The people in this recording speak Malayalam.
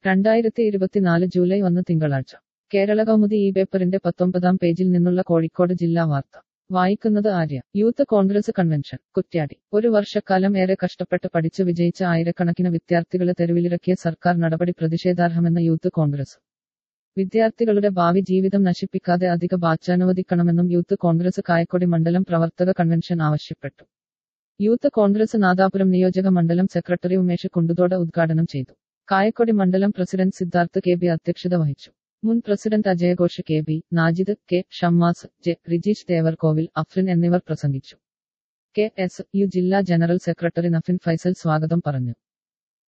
രണ്ടായിരത്തി ഇരുപത്തിനാല് ജൂലൈ ഒന്ന് തിങ്കളാഴ്ച കേരള കൗമുദി ഈ പേപ്പറിന്റെ പത്തൊമ്പതാം പേജിൽ നിന്നുള്ള കോഴിക്കോട് ജില്ലാ വാർത്ത വായിക്കുന്നത് Arya youth Congress convention Kuttiyadi ഒരു വർഷക്കാലം ഏറെ കഷ്ടപ്പെട്ട് പഠിച്ചു വിജയിച്ച ആയിരക്കണക്കിന് വിദ്യാർത്ഥികളെ തെരുവിലിറക്കിയ സർക്കാർ നടപടി പ്രതിഷേധാർഹമെന്ന യൂത്ത് കോൺഗ്രസ് വിദ്യാർത്ഥികളുടെ ഭാവി ജീവിതം നശിപ്പിക്കാതെ അധിക ബാച്ച് അനുവദിക്കണമെന്നും യൂത്ത് കോൺഗ്രസ് കായക്കൊടി മണ്ഡലം പ്രവർത്തക കൺവെൻഷൻ ആവശ്യപ്പെട്ടു യൂത്ത് കോൺഗ്രസ് നാദാപുരം നിയോജക മണ്ഡലം സെക്രട്ടറി ഉമേഷ് കുണ്ടുതോട് ഉദ്ഘാടനം ചെയ്തു കായക്കൊടി മണ്ഡലം പ്രസിഡന്റ് സിദ്ധാർത്ഥ് കെ ബി അധ്യക്ഷത വഹിച്ചു മുൻ പ്രസിഡന്റ് അജയഘോഷ് K B Najid K Shammas J Rijeesh Devarkovil Afrin എന്നിവർ പ്രസംഗിച്ചു കെ എസ് യു ജില്ലാ ജനറൽ സെക്രട്ടറി നഫിൻ ഫൈസൽ സ്വാഗതം പറഞ്ഞു